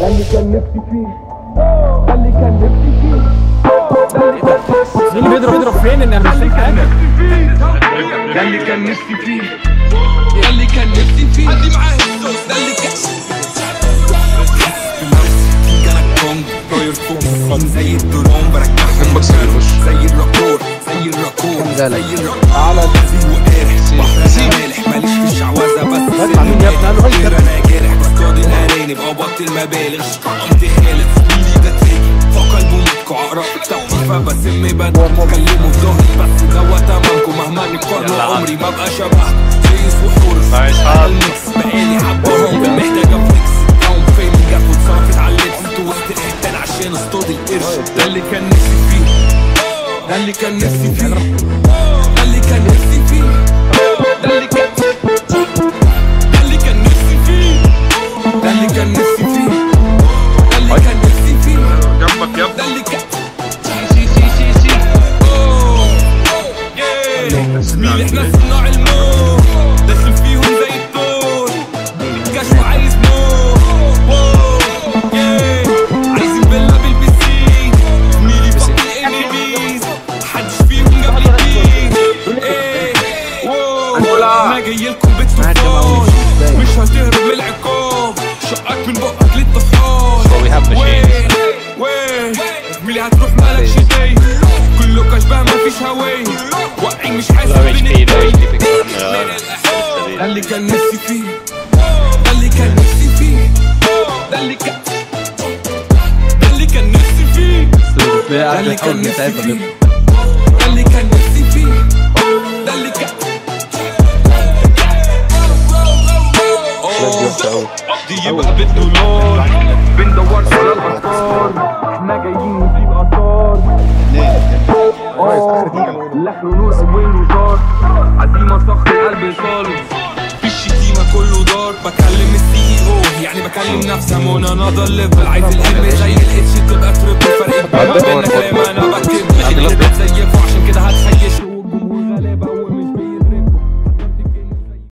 ده اللي كان نفسي فيه ده اللي كان نفسي فيه ده اللي كان نفسي مين بيضرب بيضرب فين ان انا مش فاهم حاجه ده اللي كان نفسي فيه ده اللي كان نفسي فيه عندي معاه الصوت ده اللي كان انا كونج طاير فوق زي الدرون برجعهم مكانه زي الراكور زي الراكور زي الراكور على الذي وقارح بحر مالح ماليش في الشعوذه بس اسمع مين يا ابني؟ قال له هاي غير انا جارح بصطاد الارانب او بطل المبالغ قمت خالد مين ده تريك فوق قلبه متكو عقرب تحفة بسم بدر كلمه في ظهري بس دوا تمامكم مهما نقارنوا عمري ما بقى شبهكم زي وحور نايس هات. الميكس بقالي حبة هم محتاجة فليكس داون فين جت واتصرفت على اللبس انتوا وسط الحيتان عشان اصطاد القرش ده اللي كان نفسي فيه ده اللي كان نفسي فيه ده اللي كان نفسي فيه ده اللي كان ده اللي كان نفسي فيه ده اللي كان نفسي فيه ده اللي كان نفسي فيه جنبك يا ده اللي كان سي سي سي سي اوه yeah. زميلي احنا صناع الموت داخل فيهم زي الدور كاش وعايز موت واو yeah. عايزين فيلا بالبسين زميلي فوق الانميز محدش فيهم جاب لي كيس ايه واو انا جاي لكم بالطوفان مش هتهرب من العقاب شقك من بقك للطحال So we have machines. وين زميلي هتروح مالكش داي كله كشبه مفيش هواي واقعين مش حاسس لو اتش بي لو اتش بي ده اللي كان نفسي فيه ده اللي كان نفسي فيه ده اللي كان ده اللي كان نفسي فيه ده اللي كان نفسي فيه ده اللي كان نفسي فيه ده اللي كان دي يبقى بالدولار بندور على الاثار احنا جايين نجيب اثار الاخر نور اولين وزار عزيمه صخر القلب صالح في الشتيمة كله دار بكلم السي اي او يعني بكلم نفسي ام اون انذر ليفل عايز الام زي الاتش تبقى تريبل فرق